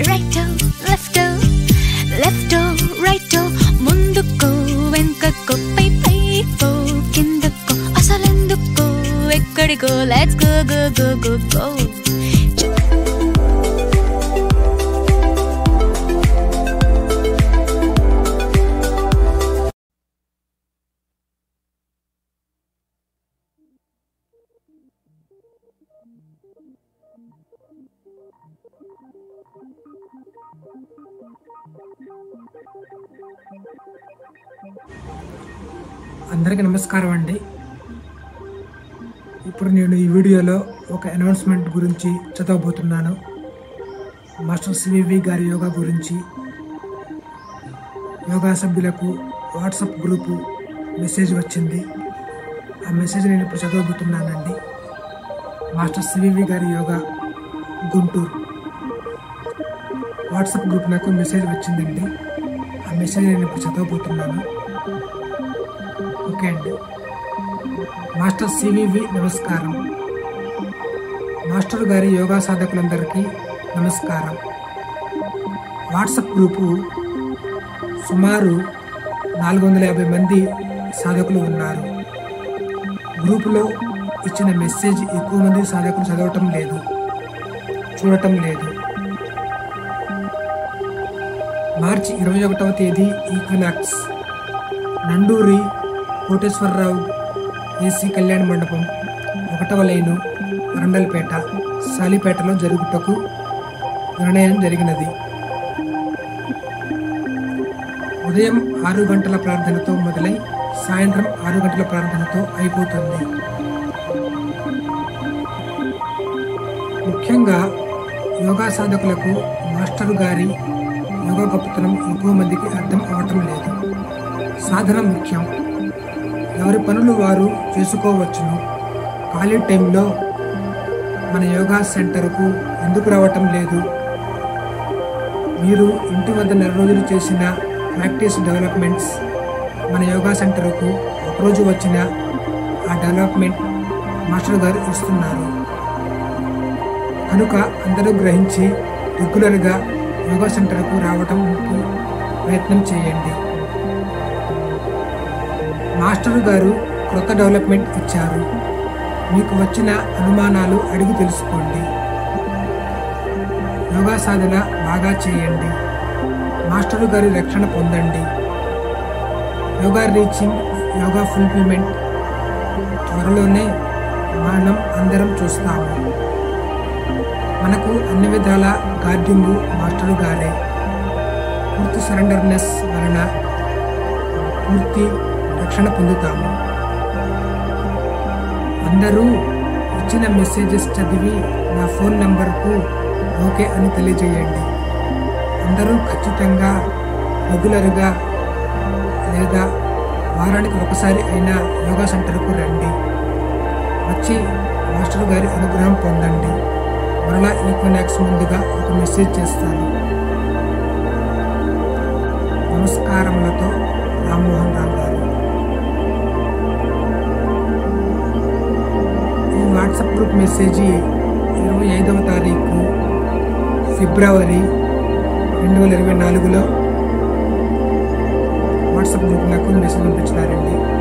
రైటో లెఫ్టో లెఫ్టో రైటో ముందుకో వెనుకకో పై పైకో కిందకో అసలెందుకో ఎక్కడికో let's go go go go go అందరికీ నమస్కారం అండి ఇప్పుడు నేను ఈ వీడియోలో ఒక అనౌన్స్మెంట్ గురించి చదవబోతున్నాను మాస్టర్ సివివి గారి యోగా గురించి యోగా సభ్యులకు వాట్సాప్ గ్రూపు మెసేజ్ వచ్చింది ఆ మెసేజ్ నేను ఇప్పుడు చదవబోతున్నానండి మాస్టర్ సివివి గారి యోగా గుంటూరు వాట్సాప్ గ్రూప్ నాకు మెసేజ్ వచ్చిందండి ఆ మెసేజ్ నేను ఇప్పుడు చదవబోతున్నాను ఓకే అండి మాస్టర్ సివివి నమస్కారం మాస్టర్ గారి యోగా సాధకులందరికీ నమస్కారం వాట్సాప్ గ్రూపు సుమారు నాలుగు వందల యాభై మంది సాధకులు ఉన్నారు గ్రూపులో ఇచ్చిన మెసేజ్ ఎక్కువ మంది సాధకులు చదవటం లేదు చూడటం లేదు మార్చి ఇరవై ఒకటవ తేదీ ఈక్వినాక్స్ నండూరి కోటేశ్వరరావు ఏసీ కళ్యాణ మండపం ఒకటవ లైను వరండల్పేట సాలిపేటలో జరుగుటకు నిర్ణయం జరిగినది ఉదయం ఆరు గంటల ప్రార్థనతో మొదలై సాయంత్రం ఆరు గంటల ప్రార్థనతో అయిపోతుంది ముఖ్యంగా యోగా సాధకులకు మాస్టర్ గారి యోగా గొప్పతనం ఎక్కువ మందికి అర్థం అవటం లేదు సాధన ముఖ్యం ఎవరి పనులు వారు చేసుకోవచ్చును ఖాళీ టైంలో మన యోగా సెంటర్కు ఎందుకు రావటం లేదు మీరు ఇంటి వద్ద నెల రోజులు చేసిన ప్రాక్టీస్ డెవలప్మెంట్స్ మన యోగా సెంటర్కు ఒకరోజు వచ్చిన ఆ డెవలప్మెంట్ మాస్టర్ గారు ఇస్తున్నారు కనుక అందరూ గ్రహించి రెగ్యులర్గా యోగా సెంటర్కు రావడానికి ప్రయత్నం చేయండి మాస్టర్ గారు క్రొత్త డెవలప్మెంట్ ఇచ్చారు మీకు వచ్చిన అనుమానాలు అడిగి తెలుసుకోండి యోగా సాధన బాగా చేయండి మాస్టర్ గారి రక్షణ పొందండి యోగా రీచింగ్ యోగా ఫుల్ఫిల్మెంట్ త్వరలోనే మనం అందరం చూస్తాము మనకు అన్ని విధాల గార్డింగు మాస్టర్ గారే పూర్తి సరెండర్నెస్ వలన పూర్తి రక్షణ పొందుతాము అందరూ ఇచ్చిన మెసేజెస్ చదివి నా ఫోన్ నంబర్కు ఓకే అని తెలియజేయండి అందరూ ఖచ్చితంగా రెగ్యులర్గా లేదా వారానికి ఒకసారి అయినా యోగా సెంటర్కు రండి వచ్చి మాస్టర్ గారి అనుగ్రహం పొందండి మరలా ఈక్వనాక్స్ ముందుగా ఒక మెసేజ్ చేస్తాను నమస్కారములతో రామ్మోహన్ రావు గారు ఈ వాట్సాప్ గ్రూప్ మెసేజ్ ఇరవై ఐదవ తారీఖు ఫిబ్రవరి రెండు వేల ఇరవై నాలుగులో వాట్సాప్ గ్రూప్ నాకు మెసేజ్ పంపించినారండి